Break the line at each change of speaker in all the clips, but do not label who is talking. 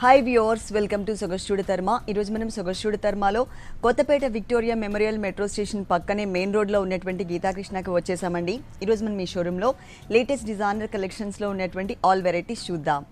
Hi viewers welcome to సొగస్టూడి తర్మ ఈరోజు మనం సొగస్టూడి తర్మలో Kothapet Victoria memorial metro station పక్కనే మెయిన్ రోడ్లో ఉన్నటువంటి గీతాకృష్ణకి వచ్చేసామండి ఈరోజు మనం ఈ షోరూంలో లేటెస్ట్ డిజైనర్ కలెక్షన్స్లో ఉన్నటువంటి ఆల్ వెరైటీస్ చూద్దాం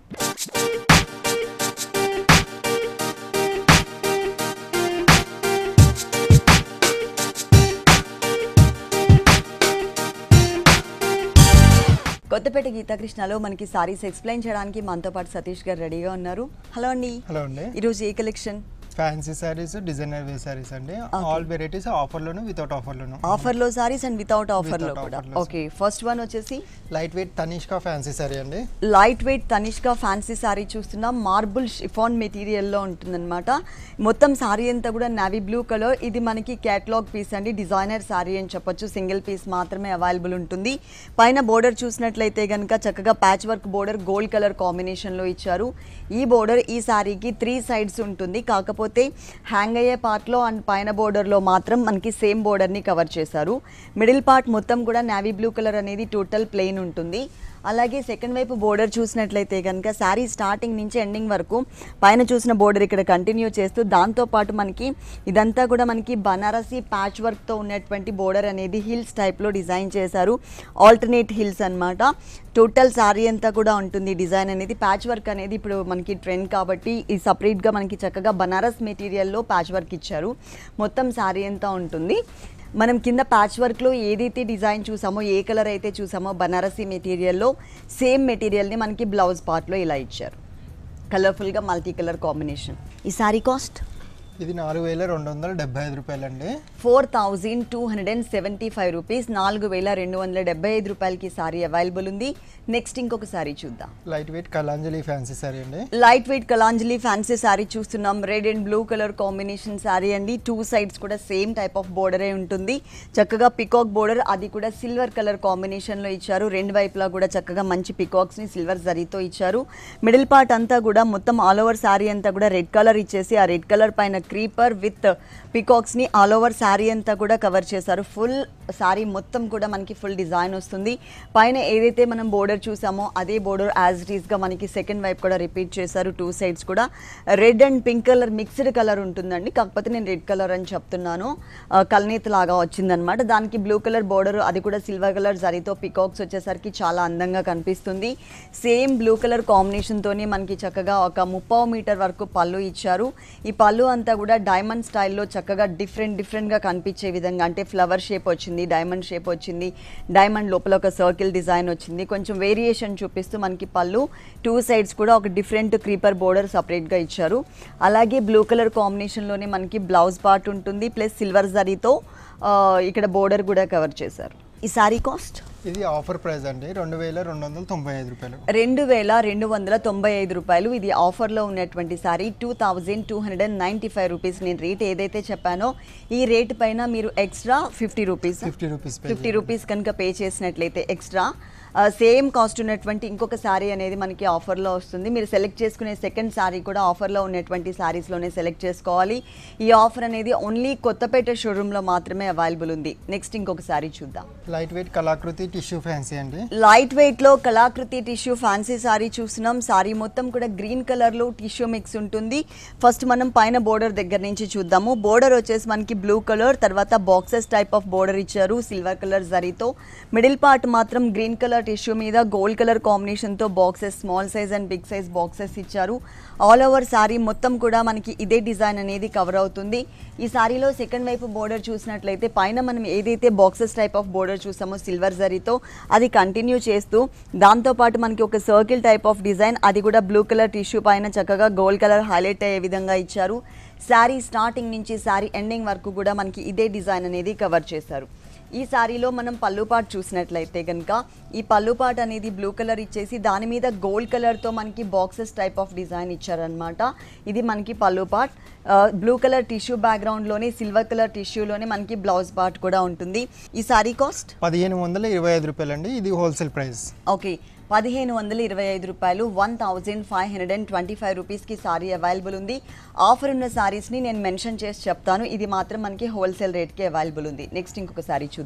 కొత్తపేట గీతాకృష్ణలో మనకి సారీస్ ఎక్స్ప్లెయిన్ చేయడానికి మనతో పాటు సతీష్ గారు రెడీగా ఉన్నారు హలో అండి
హలో అండి
ఈరోజు ఏ collection
fancy sarees designer wear sarees అండి ఆల్ వెరైటీస్ ఆఫర్లోను వితౌట్ ఆఫర్లోను
ఆఫర్లో సారీస్ అండ్ వితౌట్ ఆఫర్లో
Without
కూడా
offer లో.
ఓకే ఫస్ట్ వన్ వచ్చేసి
light weight Tanishka fancy sari అండి
light weight Tanishka fancy sari చూస్తున్నాం మార్బుల్ షిఫాన్ మెటీరియల్లో ఉంటుందన్నమాట మొత్తం సారీ అంతా కూడా నావీ బ్లూ కలర్ ఇది మనకి క్యాటలాగ్ పీస్ అండి డిజైనర్ సారీ అని చెప్పొచ్చు సింగిల్ పీస్ మాత్రమే అవైలబుల్ ఉంటుంది పైన బోర్డర్ చూసినట్లయితే కనుక చక్కగా patch work border gold colour కాంబినేషన్లో ఇచ్చారు ఈ బోర్డర్ ఈ సారీకి త్రీ సైడ్స్ ఉంటుంది కాకపోతే హ్యాంగ్ అయ్యే పార్ట్లో అండ్ పైన బోర్డర్లో మాత్రం మనకి సేమ్ బోర్డర్ని కవర్ చేశారు మిడిల్ పార్ట్ మొత్తం కూడా నావీ బ్లూ కలర్ అనేది టోటల్ ప్లెయిన్ ఉంటుంది అలాగే సెకండ్ వైపు బోర్డర్ చూసినట్లయితే కనుక శారీ స్టార్టింగ్ నుంచి ఎండింగ్ వరకు పైన చూసిన బోర్డర్ ఇక్కడ కంటిన్యూ చేస్తూ దాంతోపాటు మనకి ఇదంతా కూడా మనకి బనారసి ప్యాచ్ వర్క్తో ఉన్నటువంటి బోర్డర్ అనేది హిల్స్ టైప్లో డిజైన్ చేశారు ఆల్టర్నేట్ హిల్స్ అన్నమాట టోటల్ శారీ అంతా కూడా ఉంటుంది డిజైన్ అనేది ప్యాచ్ వర్క్ అనేది ఇప్పుడు మనకి ట్రెండ్ కాబట్టి ఈ సపరేట్గా మనకి చక్కగా బనారస్ మెటీరియల్లో ప్యాచ్ వర్క్ ఇచ్చారు మొత్తం శారీ అంతా ఉంటుంది మనం కింద ప్యాచ్ వర్క్లో ఏదైతే డిజైన్ చూసామో ఏ కలర్ అయితే చూసామో బనారసి మెటీరియల్లో సేమ్ మెటీరియల్ని మనకి బ్లౌజ్ పార్ట్లో ఇలా ఇచ్చారు కలర్ఫుల్గా మల్టీ కలర్ కాంబినేషన్ ఈ శారీ కాస్ట్
ఇది నాలుగు వేల రెండు వందల డెబ్బై ఐదు రూపాయలు అండి
four thousand two hundred and seventy five rupees నాలుగు వేల రెండు వందల డెబ్బై ఐదు రూపాయలకి సారీ అవైలబుల్ ఉంది నెక్స్ట్ ఇంకొక సారీ చూద్దాం
light weight Kalanjali fancy sari అండి
light weight Kalanjali fancy sari చూస్తున్నాం red and blue colour combination sari అండి టూ సైడ్స్ కూడా సేమ్ టైప్ ఆఫ్ బోర్డరే ఉంటుంది చక్కగా పికాక్ బోర్డర్ అది కూడా సిల్వర్ కలర్ కాంబినేషన్లో ఇచ్చారు రెండు వైపులా కూడా చక్కగా మంచి పికాక్స్ని సిల్వర్ జరీతో ఇచ్చారు మిడిల్ పార్ట్ అంతా కూడా మొత్తం ఆల్ ఓవర్ శారీ అంతా కూడా రెడ్ కలర్ ఇచ్చేసి ఆ రెడ్ కలర్ పైన క్రీపర్ విత్ పికాక్స్ని ఆల్ ఓవర్ శారీ అంతా కూడా కవర్ చేశారు ఫుల్ శారీ మొత్తం కూడా మనకి ఫుల్ డిజైన్ వస్తుంది పైన ఏదైతే మనం బోర్డర్ చూసామో అదే బోర్డర్ యాజ్ ఇట్ ఈస్గా మనకి సెకండ్ వైపు కూడా రిపీట్ చేశారు టూ సైడ్స్ కూడా red and pink colour mixed colour ఉంటుందండి కాకపోతే నేను రెడ్ కలర్ అని చెప్తున్నాను ఆ, కల్నేత్ లాగా వచ్చిందనమాట దానికి బ్లూ కలర్ బోర్డర్ అది కూడా సిల్వర్ కలర్ జరీతో పికాక్స్ వచ్చేసరికి చాలా అందంగా కనిపిస్తుంది సేమ్ బ్లూ కలర్ కాంబినేషన్తోనే మనకి చక్కగా ఒక ముప్పావు మీటర్ వరకు పళ్ళు ఇచ్చారు ఈ పళ్ళు అంతా కూడా డైమండ్ స్టైల్లో చక్కగా డిఫరెంట్ డిఫరెంట్గా కనిపించే విధంగా అంటే ఫ్లవర్ షేప్ వచ్చింది డైమండ్ షేప్ వచ్చింది డైమండ్ లోపల ఒక సర్కిల్ డిజైన్ వచ్చింది కొంచెం వేరియేషన్ చూపిస్తూ మనకి పళ్ళు టూ సైడ్స్ కూడా ఒక డిఫరెంట్ క్రీపర్ బోర్డర్ సపరేట్గా ఇచ్చారు అలాగే బ్లూ కలర్ కాంబినేషన్లోనే మనకి బ్లౌజ్ పార్ట్ ఉంటుంది ప్లస్ సిల్వర్ జరీతో ఆ, ఇక్కడ బోర్డర్ కూడా కవర్ చేశారు ఈ సారీ కాస్ట్
ఇది ఆఫర్ ప్రైస్ అండి రెండు వేల రెండు వందల తొంభై ఐదు రూపాయలు
రెండు వేల రెండు వందల తొంభై ఐదు రూపాయలు ఇది ఆఫర్లో ఉన్నటువంటి sari two thousand two hundred and ninety five rupees నేను రేట్ ఏదైతే చెప్పానో ఈ రేట్ పైన మీరు extra fifty rupees
fifty rupees pay
fifty rupees కనుక పే చేసినట్లయితే ఎక్స్ట్రా సేమ్ కాస్ట్ ఉన్నటువంటి ఇంకొక శారీ అనేది మనకి ఆఫర్లో వస్తుంది మీరు సెలెక్ట్ చేసుకునే సెకండ్ శారీ కూడా ఆఫర్లో ఉన్నటువంటి శారీస్లోనే సెలెక్ట్ చేసుకోవాలి ఈ ఆఫర్ అనేది ఓన్లీ కొత్తపేట షోరూంలో మాత్రమే అవైలబుల్ ఉంది నెక్స్ట్ ఇంకొక శారీ చూద్దాం
light weight Kalakriti tissue fancy అండి
లైట్ వెయిట్ లో కళాకృతి టిష్యూ ఫ్యాన్సీ సారీ చూస్తున్నాం సారీ మొత్తం కూడా గ్రీన్ కలర్ లో టిష్యూ మిక్స్ ఉంటుంది ఫస్ట్ మనం పైన బోర్డర్ దగ్గర నుంచి చూద్దాము బోర్డర్ వచ్చేసి మనకి బ్లూ కలర్ తర్వాత బాక్సెస్ టైప్ ఆఫ్ బోర్డర్ ఇచ్చారు సిల్వర్ కలర్ జరీతో మిడిల్ పార్ట్ మాత్రం గ్రీన్ కలర్ టిష్యూ మీద గోల్డ్ కలర్ కాంబినేషన్తో boxes small size and big size boxes ఇచ్చారు ఆల్ ఓవర్ శారీ మొత్తం కూడా మనకి ఇదే డిజైన్ అనేది కవర్ అవుతుంది ఈ శారీలో సెకండ్ వైపు బోర్డర్ చూసినట్లయితే పైన మనం ఏదైతే బాక్సెస్ టైప్ ఆఫ్ బోర్డర్ చూసామో సిల్వర్ జరీతో అది కంటిన్యూ చేస్తూ దాంతోపాటు మనకి ఒక సర్కిల్ టైప్ ఆఫ్ డిజైన్ అది కూడా బ్లూ కలర్ టిష్యూ పైన చక్కగా గోల్డ్ కలర్ హైలైట్ అయ్యే విధంగా ఇచ్చారు శారీ స్టార్టింగ్ నుంచి శారీ ఎండింగ్ వరకు కూడా మనకి ఇదే డిజైన్ అనేది కవర్ చేశారు ఈ శారీలో మనం పళ్ళు పాట్ చూసినట్లయితే కనుక ఈ పళ్ళు పాట్ అనేది బ్లూ కలర్ ఇచ్చేసి దాని మీద గోల్డ్ కలర్తో మనకి బాక్సెస్ టైప్ ఆఫ్ డిజైన్ ఇచ్చారనమాట ఇది మనకి pallu part blue colour tissue బ్యాక్గ్రౌండ్లోనే సిల్వర్ కలర్ టిష్యూలోనే మనకి బ్లౌజ్ పార్ట్ కూడా ఉంటుంది ఈ శారీ కాస్ట్
పదిహేను వందల ఇరవై ఐదు రూపాయలు అండి ఇది హోల్సేల్ ప్రైస్
ఓకే పదిహేను వందల ఇరవై ఐదు రూపాయలు one thousand five hundred and twenty five రూపీస్కి సారీ అవైలబుల్ ఉంది ఆఫర్ ఉన్న సారీస్ని నేను మెన్షన్ చేసి చెప్తాను ఇది మాత్రం మనకి హోల్సేల్ రేట్కి అవైలబుల్ ఉంది నెక్స్ట్ ఇంకొక సారీ చూద్దాం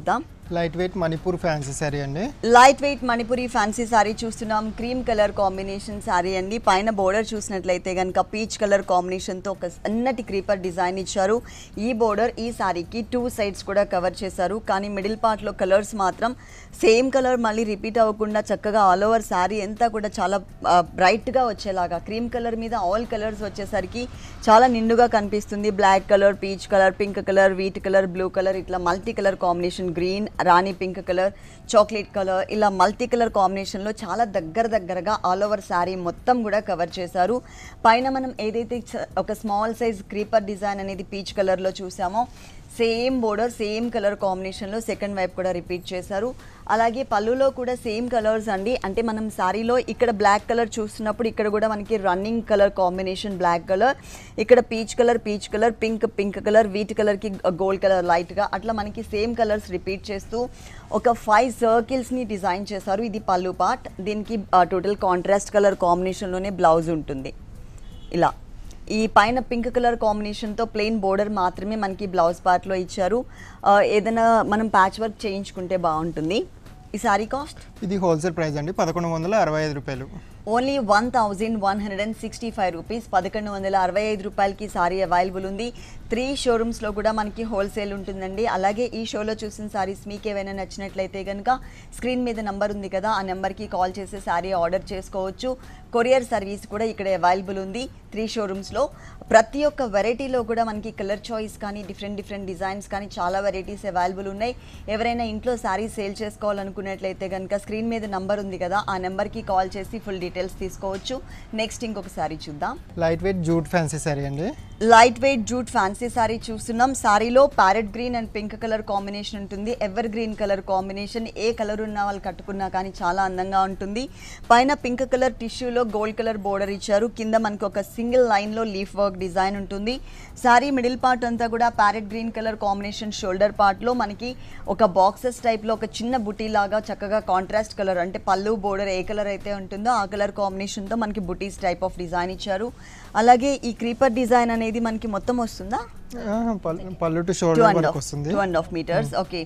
light weight Manipur fancy sari అండి
light weight Manipuri fancy sari చూస్తున్నాం క్రీమ్ కలర్ కాంబినేషన్ సారీ అండి పైన బోర్డర్ చూసినట్లయితే కనుక పీచ్ కలర్ కాంబినేషన్తో ఒక సన్నటి క్రీపర్ డిజైన్ ఇచ్చారు ఈ బోర్డర్ ఈ సారీకి టూ సైడ్స్ కూడా కవర్ చేశారు కానీ మిడిల్ పార్ట్లో కలర్స్ మాత్రం సేమ్ కలర్ మళ్ళీ రిపీట్ అవ్వకుండా చక్కగా ఆల్ ఓవర్ సారీ అంతా కూడా చాలా బ్రైట్గా వచ్చేలాగా క్రీమ్ కలర్ మీద ఆల్ కలర్స్ వచ్చేసరికి చాలా నిండుగా కనిపిస్తుంది black colour peach colour pink colour wheat colour blue colour ఇట్లా multi colour combination green rani pink colour chocolate colour ఇలా మల్టీ కలర్ కాంబినేషన్లో చాలా దగ్గర దగ్గరగా ఆల్ ఓవర్ శారీ మొత్తం కూడా కవర్ చేశారు పైన మనం ఏదైతే చ- ఒక స్మాల్ సైజ్ క్రీపర్ డిజైన్ అనేది పీచ్ కలర్లో చూసామో సేమ్ బోర్డర్ సేమ్ కలర్ కాంబినేషన్లో సెకండ్ వైపు కూడా రిపీట్ చేశారు అలాగే పళ్ళులో కూడా సేమ్ కలర్స్ అండి అంటే మనం శారీలో ఇక్కడ బ్లాక్ కలర్ చూస్తున్నప్పుడు ఇక్కడ కూడా మనకి running colour combination black colour ఇక్కడ peach colour peach colour pink pink colour wheat కలర్కి గోల్డ్ కలర్ లైట్గా అట్లా మనకి సేమ్ కలర్స్ రిపీట్ చేస్తూ ఒక ఫైవ్ సర్కిల్స్ని డిజైన్ చేశారు ఇది పళ్ళు పార్ట్ దీనికి టోటల్ కాంట్రాస్ట్ కలర్ కాంబినేషన్లోనే బ్లౌజ్ ఉంటుంది ఇలా ఈ పైన పింక్ కలర్ కాంబినేషన్తో ప్లెయిన్ బోర్డర్ మాత్రమే మనకి బ్లౌజ్ పార్ట్లో ఇచ్చారు ఆ, ఏదైనా మనం ప్యాచ్ వర్క్ చేయించుకుంటే బాగుంటుంది ఈ సారీ కాస్ట్
ఇది హోల్సేల్ ప్రైస్ అండి పదకొండు వందల అరవై ఐదు రూపాయలు
only one thousand one hundred and sixty five rupees పదకొండు వందల అరవై ఐదు రూపాయలకి సారీ అవైలబుల్ ఉంది త్రీ షోరూమ్స్లో కూడా మనకి హోల్సేల్ ఉంటుందండి అలాగే ఈ షోలో చూసిన సారీస్ మీకు ఏవైనా నచ్చినట్లయితే కనుక స్క్రీన్ మీద నెంబర్ ఉంది కదా ఆ నెంబర్కి కాల్ చేసి సారీ ఆర్డర్ చేసుకోవచ్చు కొరియర్ సర్వీస్ కూడా ఇక్కడ అవైలబుల్ ఉంది త్రీ షోరూమ్స్లో ప్రతి ఒక్క వెరైటీలో కూడా మనకి కలర్ చాయిస్ కానీ డిఫరెంట్ డిఫరెంట్ డిజైన్స్ కానీ చాలా వెరైటీస్ అవైలబుల్ ఉన్నాయి ఎవరైనా ఇంట్లో శారీ సేల్ చేసుకోవాలనుకున్నట్లయితే కనుక స్క్రీన్ మీద నంబర్ ఉంది కదా ఆ నెంబర్కి కాల్ చేసి ఫుల్ డీటెయిల్స్ తీసుకోవచ్చు నెక్స్ట్ ఇంకొక సారీ చూద్దాం
light weight jute fancy sari అండి
light weight jute fancy sari చూస్తున్నాం సారీలో parrot green and pink colour combination ఉంటుంది ఎవర్ గ్రీన్ కలర్ కాంబినేషన్ ఏ కలర్ ఉన్న వాళ్ళు కట్టుకున్నా కానీ చాలా అందంగా ఉంటుంది పైన పింక్ కలర్ టిష్యూలో గోల్డ్ కలర్ బోర్డర్ ఇచ్చారు కింద మనకు ఒక సింగిల్ లైన్లో లీఫ్ వర్క్ డిజైన్ ఉంటుంది సారీ మిడిల్ పార్ట్ అంతా కూడా parrot green colour combination shoulder పార్ట్లో మనకి ఒక బాక్సెస్ టైప్లో ఒక చిన్న బుటీ లాగా చక్కగా కాంట్రాస్ట్ కలర్ అంటే పళ్ళు బోర్డర్ ఏ కలర్ అయితే ఉంటుందో ఆ కలర్ కాంబినేషన్తో మనకి బుటీస్ టైప్ ఆఫ్ డిజైన్ ఇచ్చారు అలాగే ఈ క్రీపర్ డిజైన్ అనేది మనకి మొత్తం వస్తుందా
ఆ, పల్- pallu to
two
shoulder
and
వరకు
హాఫ్
వస్తుంది
two and half metres okay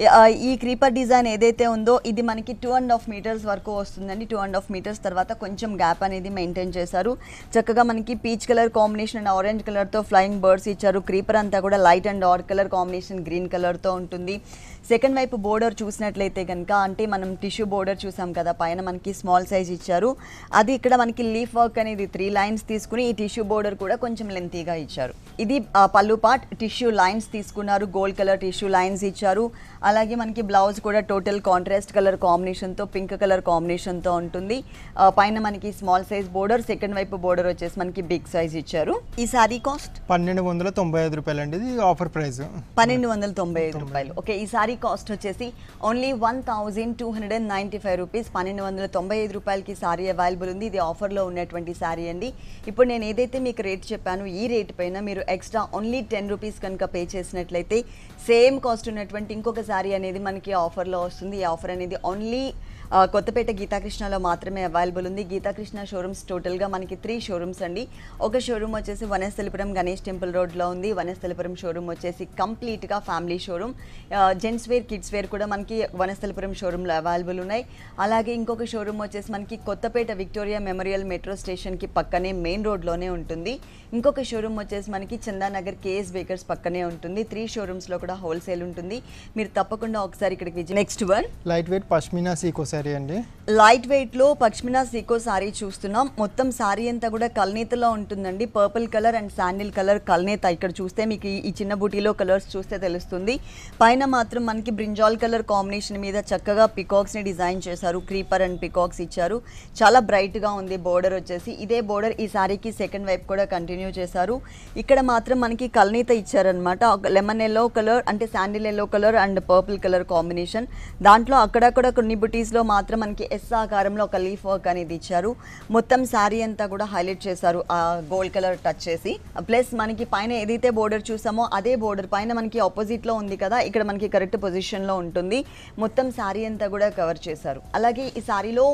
ఈ క్రీపర్ డిజైన్ ఏదైతే ఉందో ఇది మనకి టూ అండ్ హాఫ్ మీటర్స్ వరకు వస్తుందండి టూ అండ్ హాఫ్ మీటర్స్ తర్వాత కొంచెం గ్యాప్ అనేది మెయింటైన్ చేశారు చక్కగా మనకి peach colour combination and orange కలర్తో ఫ్లయింగ్ బర్డ్స్ ఇచ్చారు క్రీపర్ అంతా కూడా light and dark colour combination green కలర్తో ఉంటుంది సెకండ్ వైపు బోర్డర్ చూసినట్లయితే కనుక అంటే మనం టిష్యూ బోర్డర్ చూసాం కదా పైన మనకి స్మాల్ సైజ్ ఇచ్చారు అది ఇక్కడ మనకి లీఫ్ వర్క్ అనేది త్రీ లైన్స్ తీసుకుని ఈ టిష్యూ బోర్డర్ కూడా కొంచెం లెంతీగా ఇచ్చారు ఇది ఆ, పళ్ళు పార్ట్ టిష్యూ లైన్స్ తీసుకున్నారు గోల్డ్ కలర్ టిష్యూ లైన్స్ ఇచ్చారు అలాగే మనకి బ్లౌజ్ కూడా టోటల్ కాంట్రాస్ట్ కలర్ కాంబినేషన్తో పింక్ కలర్ కాంబినేషన్తో ఉంటుంది ఆ, పైన మనకి స్మాల్ సైజ్ బోర్డర్ సెకండ్ వైపు బోర్డర్ వచ్చేసి మనకి బిగ్ సైజ్ ఇచ్చారు ఈ సారీ కాస్ట్
పన్నెండు వందల తొంభై ఐదు రూపాయలు అండి ఇది ఆఫర్ ప్రైస్
పన్నెండు వందల తొంభై ఐదు రూపాయలు ఓకే ఈ సారీ కాస్ట్ వచ్చేసి only one thousand two hundred and ninety five rupees పన్నెండు వందల తొంభై ఐదు రూపాయలకి సారీ అవైలబుల్ ఉంది ఇది ఆఫర్లో ఉన్నటువంటి సారీ అండి ఇప్పుడు నేను ఏదైతే మీకు రేట్ చెప్పానో ఈ రేట్ పైన మీరు ఎక్స్ట్రా ఓన్లీ టెన్ రూపీస్ కనుక పే చేసినట్లయితే సేమ్ కాస్ట్ ఉన్నటువంటి ఇంకొక సారీ అనేది మనకి ఆఫర్లో వస్తుంది ఈ ఆఫర్ అనేది ఓన్లీ ఆ, కొత్తపేట గీతాకృష్ణలో మాత్రమే అవైలబుల్ ఉంది గీతాకృష్ణ షోరూమ్స్ టోటల్గా మనకి త్రీ షోరూమ్స్ అండి ఒక షోరూమ్ వచ్చేసి వనస్థలిపురం గణేష్ టెంపుల్ రోడ్లో ఉంది వనస్థలిపురం షోరూమ్ వచ్చేసి కంప్లీట్గా family showroom gents wear kids wear కూడా మనకి వనస్థలిపురం షోరూంలో అవైలబుల్ ఉన్నాయి అలాగే ఇంకొక షోరూమ్ వచ్చేసి మనకి కొత్తపేట విక్టోరియా మెమోరియల్ మెట్రో స్టేషన్కి పక్కనే మెయిన్ రోడ్లోనే ఉంటుంది ఇంకొక షోరూమ్ వచ్చేసి మనకి చందానగర్ కేఎస్ బేకర్స్ పక్కనే ఉంటుంది త్రీ షోరూమ్స్లో కూడా హోల్సేల్ ఉంటుంది మీరు తప్పకుండా ఒకసారి ఇక్కడికి visit next one
light weight pashmina సీకో సారీ అండి
లైట్ వెయిట్ లో పశ్మినా సీకో సారీ చూస్తున్నాం మొత్తం సారీ అంతా కూడా కల్నేతలో ఉంటుందండి purple colour and sandal colour కల్నేత ఇక్కడ చూస్తే మీకు ఈ- ఈ చిన్న బూటీలో కలర్స్ చూస్తే తెలుస్తుంది పైన మాత్రం మనకి బ్రింజాల్ కలర్ కాంబినేషన్ మీద చక్కగా పికాక్స్ ని డిజైన్ చేశారు క్రీపర్ అండ్ పికాక్స్ ఇచ్చారు చాలా బ్రైట్ గా ఉంది బోర్డర్ వచ్చేసి ఇదే బోర్డర్ ఈ సారీకి సెకండ్ వైపు కూడా కంటిన్యూ చేశారు ఇక్కడ మాత్రం మనకి కల్నీత ఇచ్చారనమాట లెమన్ ఎల్లో కలర్ అంటే sandal yellow colour and purple colour combination దాంట్లో అక్కడక్కడ కొన్ని బుటీస్లో మాత్రం మనకి ఎస్ ఆకారంలో ఒక లీఫ్ వర్క్ అనేది ఇచ్చారు మొత్తం శారీ అంతా కూడా హైలైట్ చేశారు ఆ గోల్డ్ కలర్ టచ్ చేసి ప్లస్ మనకి పైన ఏదైతే బోర్డర్ చూసామో అదే బోర్డర్ పైన మనకి ఆపోజిట్లో ఉంది కదా ఇక్కడ మనకి కరెక్ట్ పొజిషన్లో ఉంటుంది మొత్తం శారీ అంతా కూడా కవర్ చేశారు అలాగే ఈ శారీలో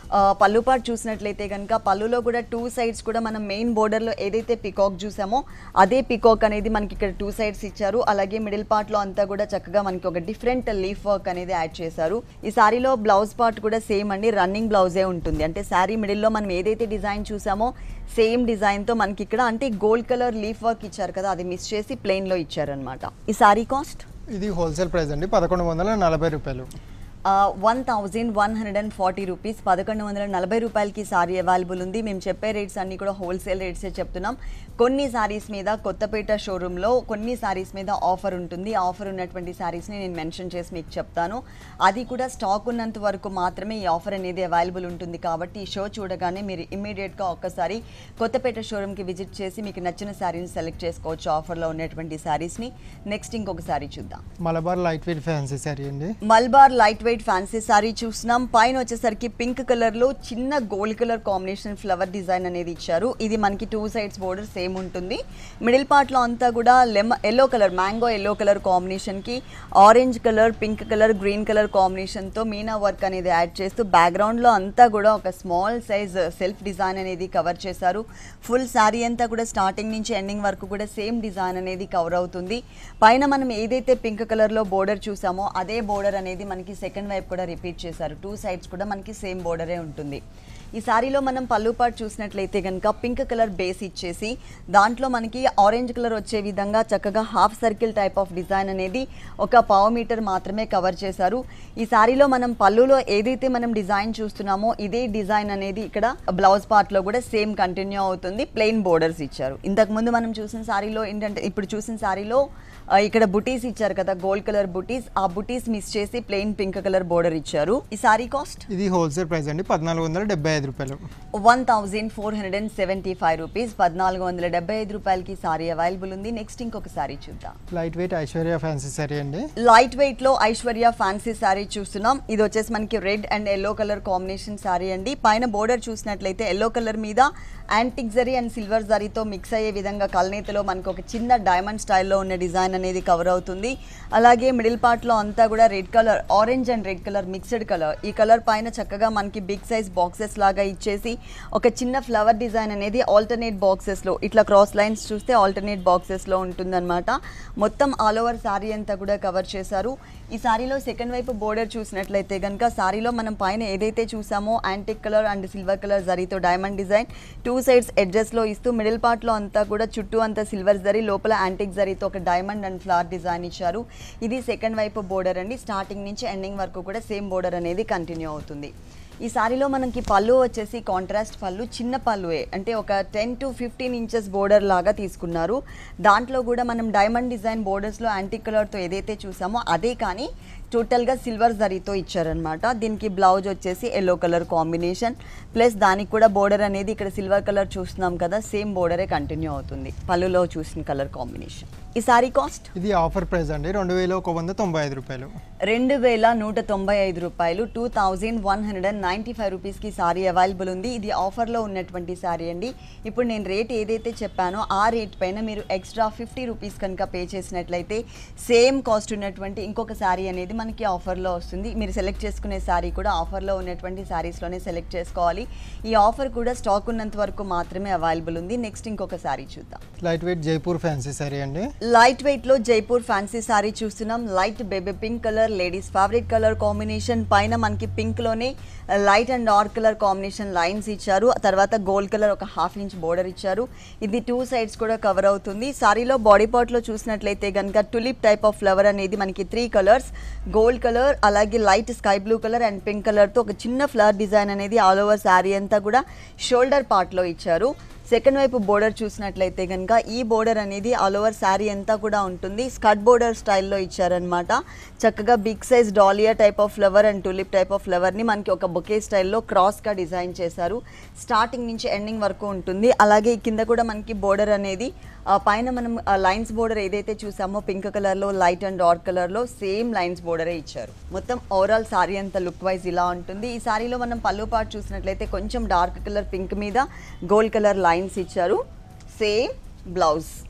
ఆ, పళ్ళు పాటు చూసినట్లయితే కనుక పళ్ళులో కూడా టూ సైడ్స్ కూడా మనం మెయిన్ బోర్డర్లో ఏదైతే పికాక్ చూసామో అదే పికాక్ అనేది మనకి ఇక్కడ టూ సైడ్స్ ఇచ్చారు అలాగే మిడిల్ పార్ట్లో అంతా కూడా చక్కగా మనకి ఒక డిఫరెంట్ లీఫ్ వర్క్ అనేది యాడ్ చేశారు ఈ సారీలో బ్లౌజ్ పార్ట్ కూడా సేమ్ అండి రన్నింగ్ బ్లౌజే ఉంటుంది అంటే శారీ మిడిల్లో మనం ఏదైతే డిజైన్ చూసామో సేమ్ డిజైన్తో మనకి ఇక్కడ అంటే గోల్డ్ కలర్ లీఫ్ వర్క్ ఇచ్చారు కదా అది మిస్ చేసి ప్లెయిన్లో ఇచ్చారనమాట ఈ సారీ కాస్ట్
ఇది హోల్సేల్ ప్రైస్ అండి పదకొండు వందల నలభై రూపాయలు
one thousand one hundred and forty rupees పదకొండు వందల నలభై రూపాయలకి సారీ అవైలబుల్ ఉంది మేము చెప్పే రేట్స్ అన్నీ కూడా హోల్సేల్ రేట్సే చెప్తున్నాం కొన్ని సారీస్ మీద కొత్తపేట షోరూంలో కొన్ని సారీస్ మీద ఆఫర్ ఉంటుంది ఆఫర్ ఉన్నటువంటి సారీస్ని నేను మెన్షన్ చేసి మీకు చెప్తాను అది కూడా స్టాక్ ఉన్నంత వరకు మాత్రమే ఈ ఆఫర్ అనేది అవైలబుల్ ఉంటుంది కాబట్టి ఈ షో చూడగానే మీరు ఇమ్మీడియట్గా ఒక్కసారి కొత్తపేట షోరూమ్కి విజిట్ చేసి మీకు నచ్చిన శారీని సెలెక్ట్ చేసుకోవచ్చు ఆఫర్లో ఉన్నటువంటి శారీస్ని నెక్స్ట్ ఇంకొక సారీ చూద్దాం
Malabar light weight fancy sari అండి
Malabar light weight fancy sari చూస్తున్నాం పైన వచ్చేసరికి పింక్ కలర్ లో చిన్న gold colour combination flower design అనేది ఇచ్చారు ఇది మనకి టూ సైడ్స్ బోర్డర్ సేమ్ ఉంటుంది మిడిల్ పార్ట్ లో అంతా కూడా lemon yellow colour mango yellow colour combination కి orange colour pink colour green colour combination తో మీనా వర్క్ అనేది యాడ్ చేస్తూ బ్యాక్గ్రౌండ్ లో అంతా కూడా ఒక స్మాల్ సైజ్ సెల్ఫ్ డిజైన్ అనేది కవర్ చేశారు ఫుల్ శారీ అంతా కూడా స్టార్టింగ్ నుంచి ఎండింగ్ వరకు కూడా సేమ్ డిజైన్ అనేది కవర్ అవుతుంది పైన మనం ఏదైతే పింక్ కలర్ లో బోర్డర్ చూసామో అదే బోర్డర్ అనేది మనకి సెకండ్ వైపు కూడా రిపీట్ చేశారు టూ సైడ్స్ కూడా మనకి సేమ్ బోర్డరే ఉంటుంది ఈ సారీలో మనం పళ్ళు పాటు చూసినట్లయితే కనుక పింక్ కలర్ బేస్ ఇచ్చేసి దాంట్లో మనకి ఆరెంజ్ కలర్ వచ్చే విధంగా చక్కగా half circle type of design అనేది ఒక పావు మీటర్ మాత్రమే కవర్ చేశారు ఈ సారీలో మనం పళ్ళులో ఏదైతే మనం డిజైన్ చూస్తున్నామో ఇదే డిజైన్ అనేది ఇక్కడ బ్లౌజ్ పార్ట్ లో కూడా సేమ్ కంటిన్యూ అవుతుంది ప్లెయిన్ బోర్డర్స్ ఇచ్చారు ఇంతకు ముందు మనం చూసిన సారీలో ఏంటంటే ఇప్పుడు చూసిన సారీలో ఆ, ఇక్కడ బుటీస్ ఇచ్చారు కదా గోల్డ్ కలర్ బుటీస్ ఆ బుటీస్ మిస్ చేసి ప్లెయిన్ పింక్ కలర్ బోర్డర్ ఇచ్చారు ఈ సారీ కాస్ట్
ఇది హోల్సేల్ ప్రైస్ అండి పద్నాలుగు వందల డెబ్బై ఐదు రూపాయలు
one thousand four hundred and seventy five rupees పద్నాలుగు వందల డెబ్బై ఐదు రూపాయలకి సారీ అవైలబుల్ ఉంది నెక్స్ట్ ఇంకొక సారీ చూద్దాం
light weight Aishwarya fancy sari అండి
లైట్ వెయిట్ లో ఐశ్వర్య ఫ్యాన్సీ శారీ చూస్తున్నాం ఇది వచ్చేసి మనకి red and yellow colour combination sari అండి పైన బోర్డర్ చూసినట్లయితే ఎల్లో కలర్ మీద యాంటిక్ జరీ అండ్ సిల్వర్ జరీతో మిక్స్ అయ్యే విధంగా కల్నేతలో మనకు ఒక చిన్న డైమండ్ స్టైల్లో ఉన్న డిజైన్ అనేది కవర్ అవుతుంది అలాగే మిడిల్ పార్ట్ లో అంతా కూడా red colour orange and red colour mixed colour ఈ కలర్ పైన చక్కగా మనకి బిగ్ సైజ్ బాక్సెస్ లాగా ఇచ్చేసి ఒక చిన్న ఫ్లవర్ డిజైన్ అనేది ఆల్టర్నేట్ బాక్సెస్ లో ఇట్లా క్రాస్ లైన్స్ చూస్తే ఆల్టర్నేట్ బాక్సెస్ లో ఉంటుందన్నమాట మొత్తం ఆల్ ఓవర్ సారీ అంతా కూడా కవర్ చేశారు ఈ సారీలో సెకండ్ వైపు బోర్డర్ చూసినట్లయితే కనుక సారీలో మనం పైన ఏదైతే చూసామో antique colour and silver colour జరీతో డైమండ్ డిజైన్ టూ సైడ్స్ ఎడ్జెస్లో ఇస్తూ మిడిల్ పార్ట్లో అంతా కూడా చుట్టూ అంతా సిల్వర్ జరీ లోపల యాంటిక్ జరీతో ఒక డైమండ్ అండ్ ఫ్లవర్ డిజైన్ ఇచ్చారు ఇది సెకండ్ వైపు బోర్డర్ అండి స్టార్టింగ్ నుంచి ఎండింగ్ వరకు కూడా సేమ్ బోర్డర్ అనేది కంటిన్యూ అవుతుంది ఈ సారీలో మనకి పళ్ళు వచ్చేసి కాంట్రాస్ట్ పళ్ళు చిన్న పళ్ళువే అంటే ఒక ten to fifteen inches border లాగా తీసుకున్నారు దాంట్లో కూడా మనం డైమండ్ డిజైన్ బోర్డర్స్లో యాంటిక్ కలర్తో ఏదైతే చూసామో అదే కానీ టోటల్గా సిల్వర్ జరీతో ఇచ్చారనమాట దీనికి బ్లౌజ్ వచ్చేసి ఎల్లో కలర్ కాంబినేషన్ ప్లస్ దానికి కూడా బోర్డర్ అనేది ఇక్కడ సిల్వర్ కలర్ చూస్తున్నాం కదా సేమ్ బోర్డరే కంటిన్యూ అవుతుంది పళ్ళులో చూసిన కలర్ కాంబినేషన్ ఈ సారీ కాస్ట్
ఇది ఆఫర్ ప్రైస్ అండి రెండు వేల ఒక వంద తొంభై ఐదు రూపాయలు
రెండు వేల నూట తొంభై ఐదు రూపాయలు two thousand one hundred and ninety five రూపీస్కి సారీ అవైలబుల్ ఉంది ఇది ఆఫర్లో ఉన్నటువంటి సారీ అండి ఇప్పుడు నేను రేట్ ఏదైతే చెప్పానో ఆ రేట్ పైన మీరు ఎక్స్ట్రా ఫిఫ్టీ రూపీస్ కనుక పే చేసినట్లయితే సేమ్ కాస్ట్ ఉన్నటువంటి ఇంకొక సారీ అనేది మనకి ఆఫర్లో వస్తుంది మీరు సెలెక్ట్ చేసుకునే సారీ కూడా ఆఫర్లో ఉన్నటువంటి సారీస్లోనే సెలెక్ట్ చేసుకోవాలి ఈ ఆఫర్ కూడా స్టాక్ ఉన్నంత వరకు మాత్రమే అవైలబుల్ ఉంది నెక్స్ట్ ఇంకొక సారీ చూద్దాం
light weight Jaipur fancy sari అండి
లైట్ వెయిట్ లో జైపూర్ ఫ్యాన్సీ సారీ చూస్తున్నాం light baby pink colour ladies favourite colour combination పైన మనకి పింక్ లోనే light and dark colour combination lines ఇచ్చారు ఆ తర్వాత గోల్డ్ కలర్ ఒక హాఫ్ ఇంచ్ బోర్డర్ ఇచ్చారు ఇది టూ సైడ్స్ కూడా కవర్ అవుతుంది సారీలో బాడీ పార్ట్ లో చూసినట్లయితే కనుక టులిప్ టైప్ ఆఫ్ ఫ్లవర్ అనేది మనకి త్రీ కలర్స్ గోల్డ్ కలర్ అలాగే light sky blue colour and pink colour తో ఒక చిన్న ఫ్లవర్ డిజైన్ అనేది ఆల్ ఓవర్ శారీ అంతా కూడా షోల్డర్ పార్ట్ లో ఇచ్చారు సెకండ్ వైపు బోర్డర్ చూసినట్లయితే కనుక ఈ బోర్డర్ అనేది ఆల్ ఓవర్ శారీ అంతా కూడా ఉంటుంది స్కర్ట్ బోర్డర్ స్టైల్లో ఇచ్చారనమాట చక్కగా big size dahlia type of flower and tulip type of ఫ్లవర్ని మనకి ఒక బొకే స్టైల్లో క్రాస్గా డిజైన్ చేశారు స్టార్టింగ్ నుంచి ఎండింగ్ వరకు ఉంటుంది అలాగే ఈ కింద కూడా మనకి బోర్డర్ అనేది ఆ, పైన మనం లైన్స్ బోర్డర్ ఏదైతే చూసామో పింక్ కలర్లో లైట్ అండ్ డార్క్ కలర్లో సేమ్ లైన్స్ బోర్డరే ఇచ్చారు మొత్తం ఓవరాల్ సారీ అంతా లుక్ వైజ్ ఇలా ఉంటుంది ఈ సారీలో మనం పళ్ళు పాటు చూసినట్లయితే కొంచెం డార్క్ కలర్ పింక్ మీద గోల్డ్ కలర్ లైన్స్ ఇచ్చారు సేమ్ బ్లౌజ్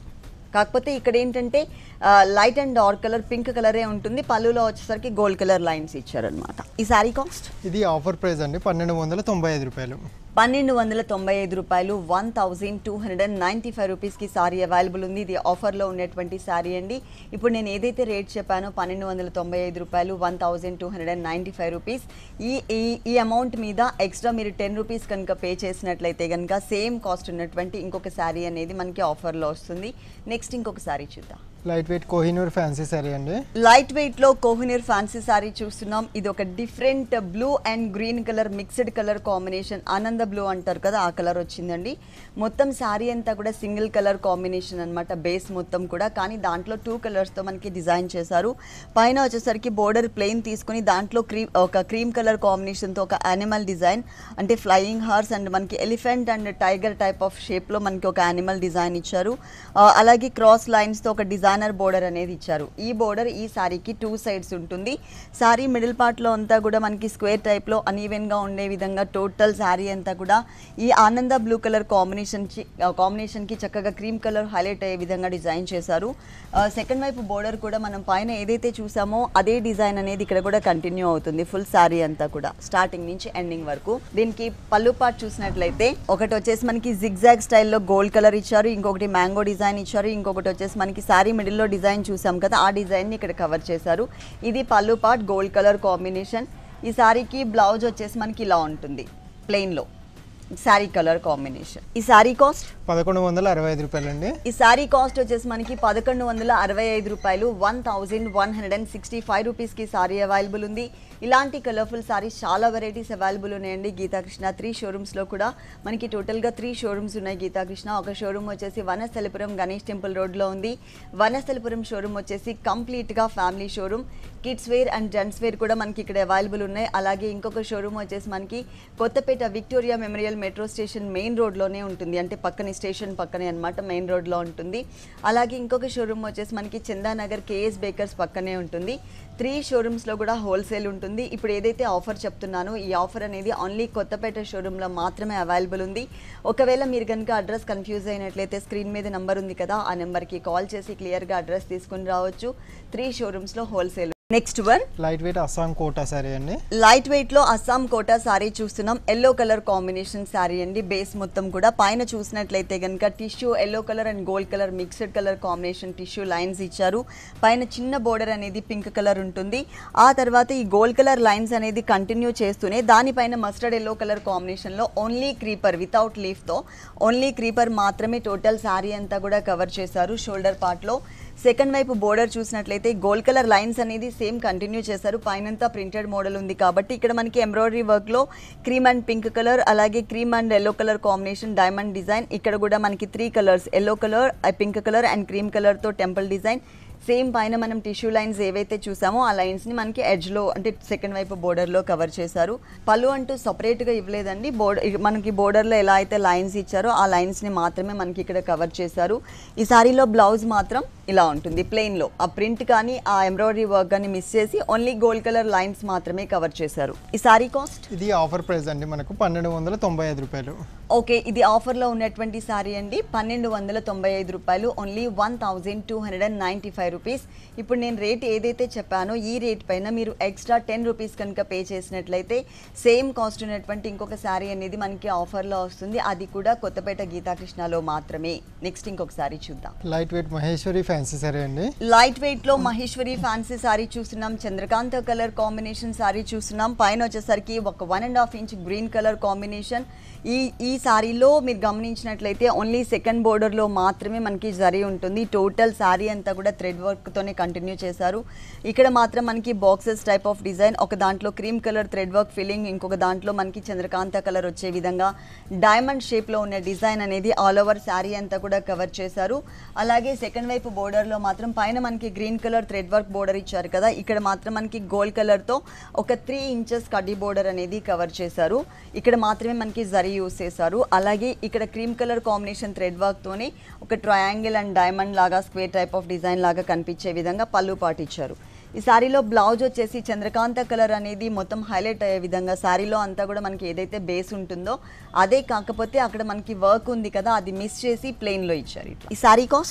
కాకపోతే ఇక్కడ ఏంటంటే light and dark colour pink కలరే ఉంటుంది పళ్ళులో వచ్చేసరికి గోల్డ్ కలర్ లైన్స్ ఇచ్చారనమాట ఈ శారీ కాస్ట్
ఇది ఆఫర్ ప్రైస్ అండి పన్నెండు వందల తొంభై ఐదు రూపాయలు
పన్నెండు వందల తొంభై ఐదు రూపాయలు one thousand two hundred and ninety five రూపీస్కి సారీ అవైలబుల్ ఉంది ఇది ఆఫర్లో ఉన్నటువంటి సారీ అండి ఇప్పుడు నేను ఏదైతే రేట్ చెప్పానో పన్నెండు వందల తొంభై ఐదు రూపాయలు one thousand two hundred and ninety five rupees ఈ ఈ ఈ అమౌంట్ మీద ఎక్స్ట్రా మీరు టెన్ రూపీస్ కనుక పే చేసినట్లయితే కనుక సేమ్ కాస్ట్ ఉన్నటువంటి ఇంకొక శారీ అనేది మనకి ఆఫర్లో వస్తుంది నెక్స్ట్ ఇంకొక శారీ చూద్దాం
light weight Kohinoor fancy sari అండి
లైట్ వెయిట్ లో కోహినూర్ ఫ్యాన్సీ సారీ చూస్తున్నాం ఇది ఒక different blue and green colour mixed colour combination ఆనంద బ్లూ అంటారు కదా ఆ కలర్ వచ్చిందండి మొత్తం శారీ అంతా కూడా సింగిల్ కలర్ కాంబినేషన్ అన్నమాట బేస్ మొత్తం కూడా కానీ దాంట్లో టూ కలర్స్తో మనకి డిజైన్ చేశారు పైన వచ్చేసరికి బోర్డర్ ప్లెయిన్ తీసుకుని దాంట్లో క్రీమ్ ఒక క్రీమ్ కలర్ కాంబినేషన్తో ఒక యానిమల్ డిజైన్ అంటే ఫ్లయింగ్ హార్స్ అండ్ మనకి elephant and tiger type of షేప్లో మనకి ఒక యానిమల్ డిజైన్ ఇచ్చారు ఆ, అలాగే క్రాస్ లైన్స్తో ఒక డిజైనర్ బోర్డర్ అనేది ఇచ్చారు ఈ బోర్డర్ ఈ సారీకి టూ సైడ్స్ ఉంటుంది సారీ మిడిల్ పార్ట్లో అంతా కూడా మనకి స్క్వేర్ టైప్లో అన్ఈవెన్గా ఉండే విధంగా టోటల్ శారీ అంతా కూడా ఈ ఆనంద బ్లూ కలర్ కాంబినేషన్ కాంబినేషన్కి చక్కగా క్రీమ్ కలర్ హైలైట్ అయ్యే విధంగా డిజైన్ చేశారు సెకండ్ వైపు బోర్డర్ కూడా మనం పైన ఏదైతే చూసామో అదే డిజైన్ అనేది ఇక్కడ కూడా కంటిన్యూ అవుతుంది ఫుల్ శారీ అంతా కూడా స్టార్టింగ్ నుంచి ఎండింగ్ వరకు దీనికి పళ్ళు పార్ట్ చూసినట్లయితే ఒకటి వచ్చేసి మనకి జిగ్జాగ్ స్టైల్లో గోల్డ్ కలర్ ఇచ్చారు ఇంకొకటి మ్యాంగో డిజైన్ ఇచ్చారు ఇంకొకటి వచ్చేసి మనకి శారీ మిడిల్లో డిజైన్ చూసాం కదా ఆ డిజైన్ని ఇక్కడ కవర్ చేశారు ఇది pallu part gold colour combination ఈ శారీకి బ్లౌజ్ వచ్చేసి మనకి ఇలా ఉంటుంది ప్లెయిన్లో శారీ కలర్ కాంబినేషన్ ఈ శారీ కాస్ట్
పదకొండు వందల అరవై ఐదు రూపాయలు అండి
ఈ శారీ కాస్ట్ వచ్చేసి మనకి పదకొండు వందల అరవై ఐదు రూపాయలు one thousand one hundred and sixty five రూపీస్కి సారీ అవైలబుల్ ఉంది ఇలాంటి కలర్ఫుల్ సారీస్ చాలా వెరైటీస్ అవైలబుల్ ఉన్నాయండి గీతాకృష్ణ త్రీ షోరూమ్స్లో కూడా మనకి టోటల్గా త్రీ షోరూమ్స్ ఉన్నాయి గీతాకృష్ణ ఒక షోరూమ్ వచ్చేసి వనస్థలిపురం గణేష్ టెంపుల్ రోడ్లో ఉంది వనస్థలిపురం షోరూమ్ వచ్చేసి కంప్లీట్గా family showroom kids wear and gents wear కూడా మనకి ఇక్కడ అవైలబుల్ ఉన్నాయి అలాగే ఇంకొక షోరూమ్ వచ్చేసి మనకి Kothapet Victoria memorial metro station main రోడ్లోనే ఉంటుంది అంటే పక్కనే స్టేషన్ పక్కనే అన్నమాట మెయిన్ రోడ్లో ఉంటుంది అలాగే ఇంకొక షోరూమ్ వచ్చేసి మనకి చందానగర్ కేఎస్ బేకర్స్ పక్కనే ఉంటుంది త్రీ షోరూమ్స్లో కూడా హోల్సేల్ ఉంటుంది ఇప్పుడు ఏదైతే ఆఫర్ చెప్తున్నానో ఈ ఆఫర్ అనేది ఓన్లీ కొత్తపేట షోరూంలో మాత్రమే అవైలబుల్ ఉంది ఒకవేళ మీరు కనుక అడ్రస్ కన్ఫ్యూజ్ అయినట్లయితే స్క్రీన్ మీద నెంబర్ ఉంది కదా ఆ నెంబర్కి కాల్ చేసి క్లియర్గా అడ్రస్ తీసుకుని రావచ్చు త్రీ షోరూమ్స్లో wholesale next one
light weight Assam Kota sari అండి
లైట్ వెయిట్ లో అస్సాం కోటా సారీ చూస్తున్నాం ఎల్లో కలర్ కాంబినేషన్ సారీ అండి బేస్ మొత్తం కూడా పైన చూసినట్లయితే కనుక tissue yellow colour and gold colour mixed colour combination tissue lines ఇచ్చారు పైన చిన్న బోర్డర్ అనేది పింక్ కలర్ ఉంటుంది ఆ తర్వాత ఈ గోల్డ్ కలర్ లైన్స్ అనేది కంటిన్యూ చేస్తూనే దానిపైన మస్టర్డ్ ఎల్లో కలర్ కాంబినేషన్లో ఓన్లీ క్రీపర్ వితౌట్ లీఫ్తో ఓన్లీ క్రీపర్ మాత్రమే టోటల్ శారీ అంతా కూడా కవర్ చేశారు షోల్డర్ పార్ట్లో సెకండ్ వైపు బోర్డర్ చూసినట్లయితే గోల్డ్ కలర్ లైన్స్ అనేది సేమ్ కంటిన్యూ చేశారు పైనంతా ప్రింటెడ్ మోడల్ ఉంది కాబట్టి ఇక్కడ మనకి ఎంబ్రాయిడరీ వర్క్లో క్రీమ్ అండ్ పింక్ కలర్ అలాగే cream and yellow colour combination diamond design ఇక్కడ కూడా మనకి three colours yellow colour pink colour and cream కలర్తో టెంపుల్ డిజైన్ సేమ్ పైన మనం టిష్యూ లైన్స్ ఏవైతే చూసామో ఆ లైన్స్ని మనకి ఎడ్జ్లో అంటే సెకండ్ వైపు బోర్డర్లో కవర్ చేశారు పళ్ళు అంటూ సపరేట్గా ఇవ్వలేదండి బోర్డర్ మనకి బోర్డర్లో ఎలా అయితే లైన్స్ ఇచ్చారో ఆ లైన్స్ని మాత్రమే మనకి ఇక్కడ కవర్ చేశారు ఈ సారీలో బ్లౌజ్ మాత్రం ఇలా ఉంటుంది ప్లెయిన్లో ఆ ప్రింట్ కానీ ఆ ఎంబ్రాయిడరీ వర్క్ కానీ మిస్ చేసి ఓన్లీ గోల్డ్ కలర్ లైన్స్ మాత్రమే కవర్ చేశారు ఈ సారీ కాస్ట్
ఇది ఆఫర్ ప్రైస్ అండి మనకు పన్నెండు వందల తొంభై ఐదు రూపాయలు
ఓకే ఇది ఆఫర్లో ఉన్నటువంటి సారీ అండి పన్నెండు వందల తొంభై ఐదు రూపాయలు only one thousand two hundred and ninety five rupees ఇప్పుడు నేను రేట్ ఏదైతే చెప్పానో ఈ రేట్ పైన మీరు ఎక్స్ట్రా టెన్ రూపీస్ కనుక పే చేసినట్లయితే సేమ్ కాస్ట్ ఉన్నటువంటి ఇంకొక శారీ అనేది మనకి ఆఫర్లో వస్తుంది అది కూడా కొత్తపేట గీతాకృష్ణలో మాత్రమే నెక్స్ట్ ఇంకొక శారీ చూద్దాం
light weight Maheshwari fancy sari అండి
లైట్ వెయిట్ లో మహేశ్వరి ఫ్యాన్సీ సారీ చూస్తున్నాం చంద్రకాంత కలర్ కాంబినేషన్ సారీ చూస్తున్నాం పైన వచ్చేసరికి ఒక one and half inch green colour combination ఈ ఈ సారీలో మీరు గమనించినట్లయితే ఓన్లీ సెకండ్ బోర్డర్లో మాత్రమే మనకి జరీ ఉంటుంది టోటల్ సారీ అంతా కూడా థ్రెడ్ వర్క్తోనే కంటిన్యూ చేశారు ఇక్కడ మాత్రం మనకి బాక్సెస్ టైప్ ఆఫ్ డిజైన్ ఒక దాంట్లో cream colour thread work filling ఇంకొక దాంట్లో మనకి చంద్రకాంత కలర్ వచ్చే విధంగా డైమండ్ షేప్లో ఉన్న డిజైన్ అనేది ఆల్ ఓవర్ శారీ అంతా కూడా కవర్ చేశారు అలాగే సెకండ్ వైపు బోర్డర్లో మాత్రం పైన మనకి green colour thread work border ఇచ్చారు కదా ఇక్కడ మాత్రం మనకి గోల్డ్ కలర్తో ఒక త్రీ ఇంచెస్ కడ్డీ బోర్డర్ అనేది కవర్ చేశారు ఇక్కడ మాత్రమే మనకి జరీ యూస్ చేశారు అలాగే ఇక్కడ క్రీమ్ కలర్ కాంబినేషన్ థ్రెడ్ వర్క్తోనే ఒక ట్రయాంగిల్ అండ్ డైమండ్ లాగా స్క్వేర్ టైప్ ఆఫ్ డిజైన్ లాగా కనిపించే విధంగా పళ్ళు పాటు ఇచ్చారు ఈ శారీలో బ్లౌజ్ వచ్చేసి చంద్రకాంత కలర్ అనేది మొత్తం హైలైట్ అయ్యే విధంగా శారీలో అంతా కూడా మనకి ఏదైతే బేస్ ఉంటుందో అదే కాకపోతే అక్కడ మనకి వర్క్ ఉంది కదా అది మిస్ చేసి ప్లెయిన్లో ఇచ్చారు ఇట్లా ఈ శారీ కాస్ట్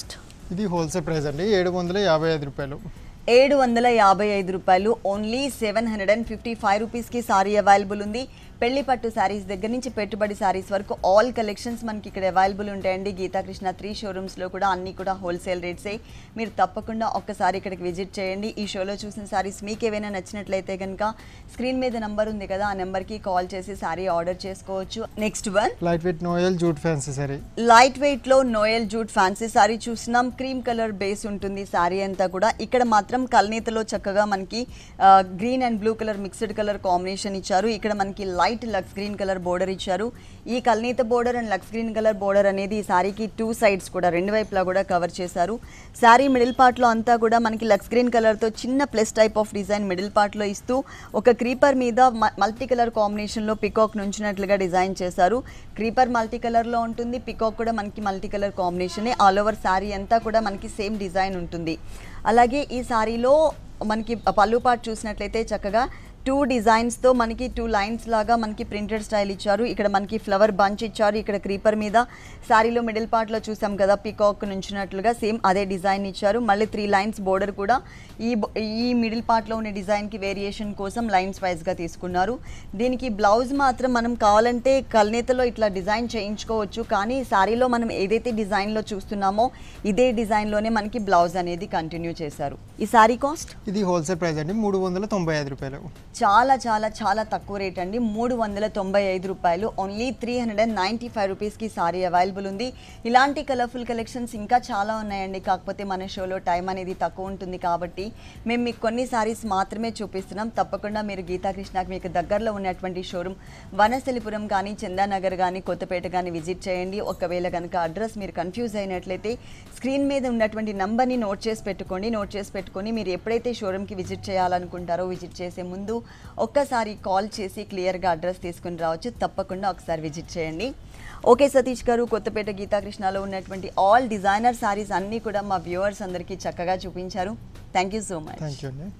ఇది హోల్సేల్ ప్రైస్ అండి ఏడు వందల యాభై ఐదు రూపాయలు
ఏడు వందల యాభై ఐదు రూపాయలు only seven hundred and fifty five రూపీస్కి సారీ అవైలబుల్ ఉంది పెళ్లి పట్టు శారీస్ దగ్గర నుంచి పెట్టుబడి శారీస్ వరకు ఆల్ కలెక్షన్స్ మనకి ఇక్కడ అవైలబుల్ ఉంటాయండి గీతాకృష్ణ త్రీ షోరూమ్స్లో కూడా అన్ని కూడా హోల్సేల్ రేట్సే మీరు తప్పకుండా ఒక్కసారి ఇక్కడికి విజిట్ చేయండి ఈ షోలో చూసిన శారీస్ మీకు ఏవైనా నచ్చినట్లయితే కనుక స్క్రీన్ మీద నెంబర్ ఉంది కదా ఆ నెంబర్కి కాల్ చేసి శారీ ఆర్డర్ చేసుకోవచ్చు next one
light weight Noel jute fancy sari
light weight లో నోయల్ జూట్ ఫ్యాన్సీ సారీ చూసినాం క్రీమ్ కలర్ బేస్ ఉంటుంది సారీ అంతా కూడా ఇక్కడ మాత్రం కల్నేతలో చక్కగా మనకి green and blue colour mixed colour combination ఇచ్చారు ఇక్కడ మనకి light lux green colour border ఇచ్చారు ఈ కల్నీత border and lux green colour border అనేది ఈ సారీకి టూ సైడ్స్ కూడా రెండు వైపులా కూడా కవర్ చేశారు సారీ మిడిల్ పార్ట్లో అంతా కూడా మనకి లక్స్ గ్రీన్ కలర్తో చిన్న plus type of design middle పార్ట్లో ఇస్తూ ఒక క్రీపర్ మీద మల్టీ కలర్ కాంబినేషన్లో పికాక్ నుంచినట్లుగా డిజైన్ చేశారు క్రీపర్ మల్టీ కలర్లో ఉంటుంది పికాక్ కూడా మనకి మల్టీ కలర్ కాంబినేషనే ఆల్ ఓవర్ శారీ అంతా కూడా మనకి సేమ్ డిజైన్ ఉంటుంది అలాగే ఈ శారీలో మనకి పళ్ళు పాటు చూసినట్లయితే చక్కగా టూ డిజైన్స్తో మనకి టూ లైన్స్ లాగా మనకి ప్రింటెడ్ స్టైల్ ఇచ్చారు ఇక్కడ మనకి ఫ్లవర్ బంచ్ ఇచ్చారు ఇక్కడ క్రీపర్ మీద శారీలో మిడిల్ పార్ట్లో చూసాం కదా పికాక్ నుంచినట్లుగా సేమ్ అదే డిజైన్ ఇచ్చారు మళ్ళీ త్రీ లైన్స్ బోర్డర్ కూడా ఈ బో- ఈ మిడిల్ పార్ట్లో ఉన్న డిజైన్కి వేరియేషన్ కోసం లైన్స్ వైజ్గా తీసుకున్నారు దీనికి బ్లౌజ్ మాత్రం మనం కావాలంటే కల్నేతలో ఇట్లా డిజైన్ చేయించుకోవచ్చు కానీ శారీలో మనం ఏదైతే డిజైన్లో చూస్తున్నామో ఇదే డిజైన్లోనే మనకి బ్లౌజ్ అనేది కంటిన్యూ చేశారు ఈ శారీ కాస్ట్
ఇది హోల్సేల్ ప్రైస్ అండి మూడు వందల తొంభై ఐదు రూపాయలు
చాలా చాలా చాలా తక్కువ రేట్ అండి మూడు వందల తొంభై ఐదు రూపాయలు only three hundred and ninety five రూపీస్కి సారీ అవైలబుల్ ఉంది ఇలాంటి కలర్ఫుల్ కలెక్షన్స్ ఇంకా చాలా ఉన్నాయండి కాకపోతే మన షోలో టైం అనేది తక్కువ ఉంటుంది కాబట్టి మేము మీకు కొన్ని సారీస్ మాత్రమే చూపిస్తున్నాం తప్పకుండా మీరు గీతాకృష్ణకి మీకు దగ్గరలో ఉన్నటువంటి షోరూమ్ వనస్థలిపురం కానీ చందానగర్ కానీ కొత్తపేట కానీ విజిట్ చేయండి ఒకవేళ కనుక అడ్రస్ మీరు కన్ఫ్యూజ్ అయినట్లయితే స్క్రీన్ మీద ఉన్నటువంటి నంబర్ని నోట్ చేసి పెట్టుకోండి నోట్ చేసి పెట్టుకొని మీరు ఎప్పుడైతే షోరూమ్కి విజిట్ చేయాలనుకుంటారో విజిట్ చేసే ముందు ఒక్కసారి కాల్ చేసి క్లియర్గా అడ్రస్ తీసుకుని రావచ్చు తప్పకుండా ఒకసారి విజిట్ చేయండి ఓకే సతీష్ గారు కొత్తపేట గీతాకృష్ణలో ఉన్నటువంటి ఆల్ డిజైనర్ సారీస్ అన్నీ కూడా మా వ్యూవర్స్ అందరికీ చక్కగా చూపించారు thank you so much
thank you అండి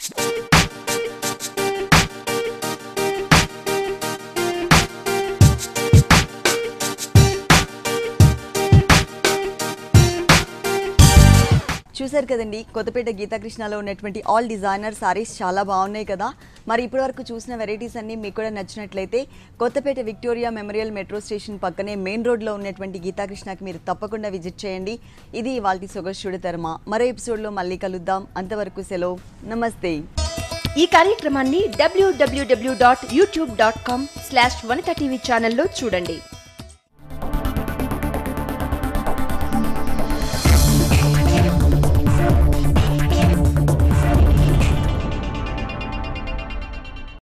చూశారు కదండి కొత్తపేట గీతాకృష్ణలో ఉన్నటువంటి ఆల్ డిజైనర్ సారీస్ చాలా బాగున్నాయి కదా మరి ఇప్పటివరకు చూసిన వెరైటీస్ అన్ని మీకు కూడా నచ్చినట్లయితే Kothapet Victoria memorial metro station పక్కనే మెయిన్ రోడ్లో ఉన్నటువంటి గీతాకృష్ణకి మీరు తప్పకుండా విజిట్ చేయండి ఇది వాళ్ళ సొగస్యుడి తర్మ మరో ఎపిసోడ్లో మళ్ళీ కలుద్దాం అంతవరకు సెలవు నమస్తే
ఈ కార్యక్రమాన్ని W W W dot YouTube dot com slash Vanitha TV ఛానల్లో చూడండి